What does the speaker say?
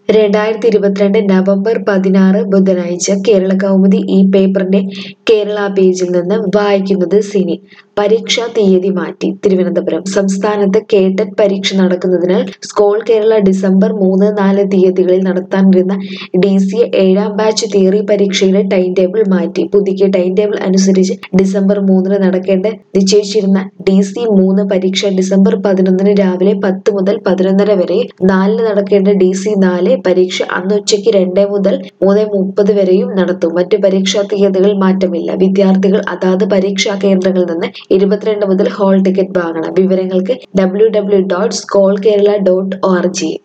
രണ്ടായിരത്തി ഇരുപത്തിരണ്ട് നവംബർ പതിനാറ് ബുധനാഴ്ച കേരള കൗമുദി ഈ പേപ്പറിന്റെ കേരള പേജിൽ നിന്ന് വായിക്കുന്നത് സിനി പരീക്ഷാ തീയതി മാറ്റി തിരുവനന്തപുരം സംസ്ഥാനത്ത് കേട്ടറ്റ് പരീക്ഷ നടക്കുന്നതിനാൽ സ്കോൾ കേരള ഡിസംബർ മൂന്ന് നാല് തീയതികളിൽ നടത്താനിരുന്ന ഡി സി എ ഏഴാം ബാച്ച് തിയറി പരീക്ഷയുടെ ടൈം ടേബിൾ മാറ്റി പുതുക്കിയ ടൈം ടേബിൾ അനുസരിച്ച് ഡിസംബർ മൂന്നിന് നടക്കേണ്ട നിശ്ചയിച്ചിരുന്ന ഡി സി മൂന്ന് പരീക്ഷ ഡിസംബർ പതിനൊന്നിന് രാവിലെ പത്ത് മുതൽ പതിനൊന്നര വരെ നാലിന് നടക്കേണ്ട ഡി സി നാല് പരീക്ഷ അന്ന് ഉച്ചയ്ക്ക് രണ്ട് മുതൽ മൂന്ന് മുപ്പത് വരെയും നടത്തും മറ്റു പരീക്ഷാ തീയതികൾ മാറ്റമില്ല വിദ്യാർത്ഥികൾ അതാത് പരീക്ഷാ കേന്ദ്രങ്ങളിൽ നിന്ന് ഇരുപത്തിരണ്ട് മുതൽ ഹാൾ ടിക്കറ്റ് വാങ്ങണം വിവരങ്ങൾക്ക് W W dot SCOLE Kerala dot O R G